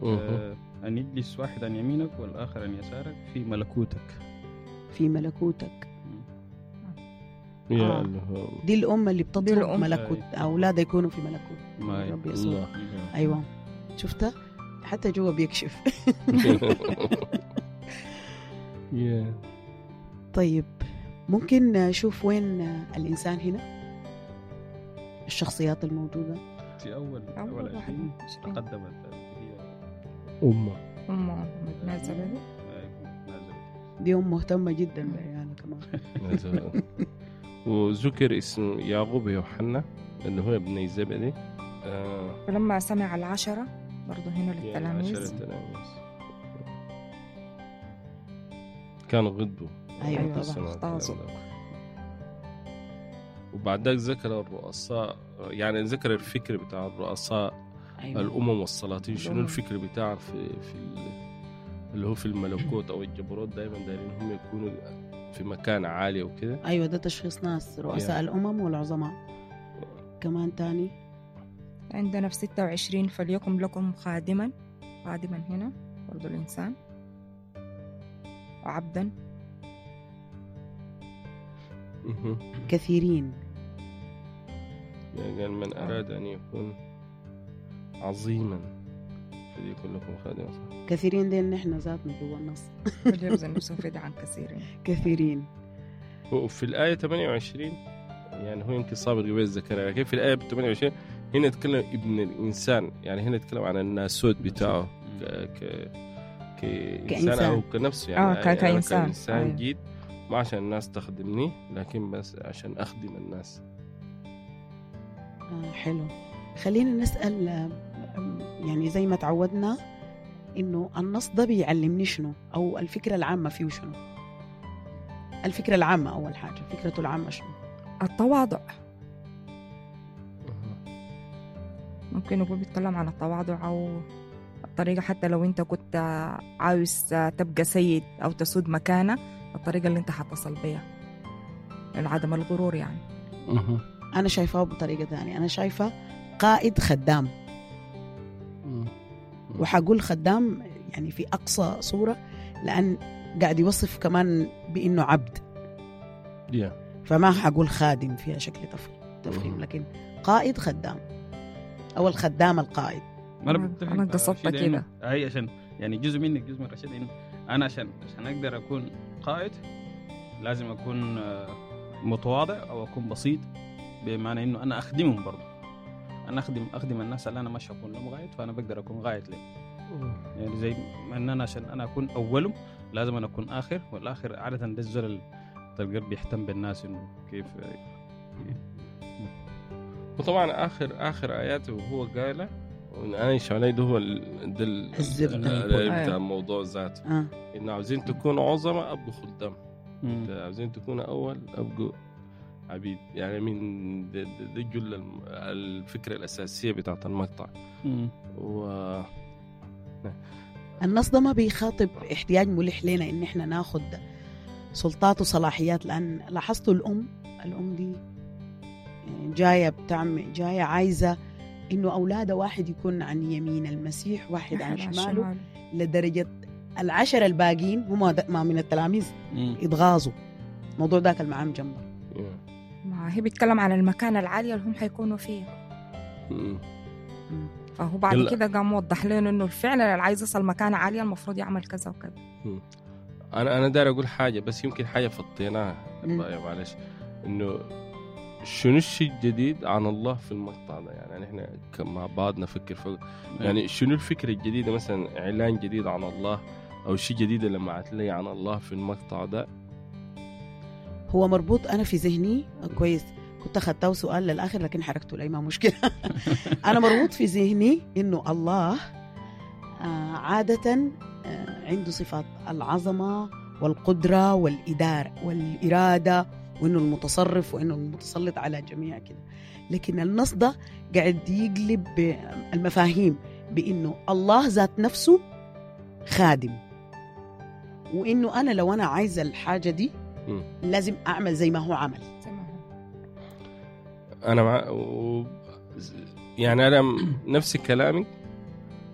آه أن يجلس واحد عن يمينك والآخر عن يسارك في ملكوتك في ملكوتك يا آه. اللي هو دي الأم اللي دي بتطلب الأم. ملكوت أولادها يكونوا في ملكوت ما رب يسوع الله أيوة شفتها حتى جوا بيكشف يا طيب ممكن نشوف وين الإنسان هنا الشخصيات الموجودة في أول أول أول واحد عشرين عشرين. تقدمت هي أمة أم محمد نازل نازل دي أم مهتمة جدا بعيالها كمان مثلا. وذكر اسم يعقوب ويوحنا اللي هو ابن زبدي آه فلما سمع العشرة برضه هنا يعني للتلاميذ عشرة تلاميذ كانوا غضبوا أيوة طبعاً. السماء اغتاظوا. والأرض. وبعد ذلك ذكر الرؤساء يعني ذكر الفكر بتاع الرؤساء أيوة. الامم والسلاطين شنو الأمم. الفكر بتاعهم في في ال- اللي هو في الملكوت او الجبروت دايما دايرين هم يكونوا في مكان عالي وكده أيوة ده تشخيص ناس رؤساء Yeah. الأمم والعظماء كمان تاني عندنا في 26 فليكن لكم خادما خادما هنا برضه الإنسان وعبدا مهم. كثيرين يعني قال من اراد ان يكون عظيما فليكن لكم خادما كثيرين دي نحن ذاتنا جوا النص فليبذل نفسه فداء عن كثيرين كثيرين وفي الآية 28 يعني هو يمكن صابر قبل ذكرها لكن في الآية 28 هنا يتكلم ابن الإنسان يعني هنا يتكلم عن الناسوت بتاعه ك... ك... كإنسان كإنسان. أو كنفس يعني آه، ك- أنا كإنسان. كإنسان أيوة. جيت ما عشان الناس تخدمني لكن بس عشان أخدم الناس آه حلو خلينا نسأل آه، يعني زي ما تعودنا إنه النص ده بيعلمني شنو أو الفكرة العامة فيه شنو الفكرة العامة أول حاجة فكرته العامة شنو التواضع ممكن يكون بيتكلم عن التواضع أو الطريقة حتى لو أنت كنت عاوز تبقى سيد أو تسود مكانة الطريقة اللي أنت حتصل بيها عدم الغرور يعني أنا شايفاه بطريقة ثانية أنا شايفة قائد خدام وحقول خدام يعني في أقصى صورة لأن قاعد يوصف كمان بإنه عبد يا فما حقول خادم فيها شكل تف- تفخيم مم. لكن قائد خدام أو الخدام القائد ما انا أنا- بتفق أنا مع قصدت رشيد إنه- كده. هي عشان يعني جزء منك جزء من رشيد انه انا عشان عشان اقدر اكون قائد لازم اكون آه، متواضع او اكون بسيط بمعنى انه انا اخدمهم برضه انا اخدم اخدم الناس اللي انا مش هكون لهم قائد فانا بقدر اكون قائد لهم يعني زي ما ان انا عشان انا اكون اولهم لازم انا اكون اخر والاخر عاده ده الزول اللي تلقاه بيهتم بالناس انه كيف وطبعا آخر آخر آياته وهو قال أنا عليه ده هو ال- ده ال- الزبدة. ال- ال- بتاع أيوة. الموضوع ذاته آه. إن عاوزين تكونوا عظماء أبقوا خدام مم. عاوزين تكونوا أول أبقوا عبيد يعني من ده, ده, ده جل الم- الفكرة الأساسية بتاعت المقطع مم. و النص ده ما بيخاطب احتياج ملح لنا ان احنا ناخد سلطات وصلاحيات لان لاحظتوا الام الام دي يعني جايه بتعمل جايه عايزه انه اولادها واحد يكون عن يمين المسيح واحد عن على شماله الشمال. لدرجه العشرة الباقيين هم د- ما من التلاميذ مم. اتغاظوا الموضوع ده كان معاهم جنبه ما هي بيتكلم عن المكانة العالية اللي هم حيكونوا فيها م- فهو بعد يلا. كده قام موضح لنا انه فعلا اللي عايز يصل مكانة عالية المفروض يعمل كذا وكذا أنا أنا داير أقول حاجة بس يمكن حاجة فطيناها مم. طيب معلش إنه شنو الشيء الجديد عن الله في المقطع ده يعني احنا ك- مع بعض نفكر فوق يعني شنو الفكرة الجديدة مثلا إعلان جديد عن الله أو شيء جديد اللي لمعت لي عن الله في المقطع ده هو مربوط انا في ذهني كويس كنت اخذته سؤال للاخر لكن حركته لي ما مشكله انا مربوط في ذهني انه الله آه، عاده آه، عنده صفات العظمه والقدره والاداره والاراده وانه المتصرف وانه المتسلط على جميع كده لكن النص ده قاعد يقلب المفاهيم بانه الله ذات نفسه خادم وانه انا لو انا عايزه الحاجه دي مم. لازم اعمل زي ما هو عمل زي ما هو. أنا مع و... يعني أنا م- نفس كلامي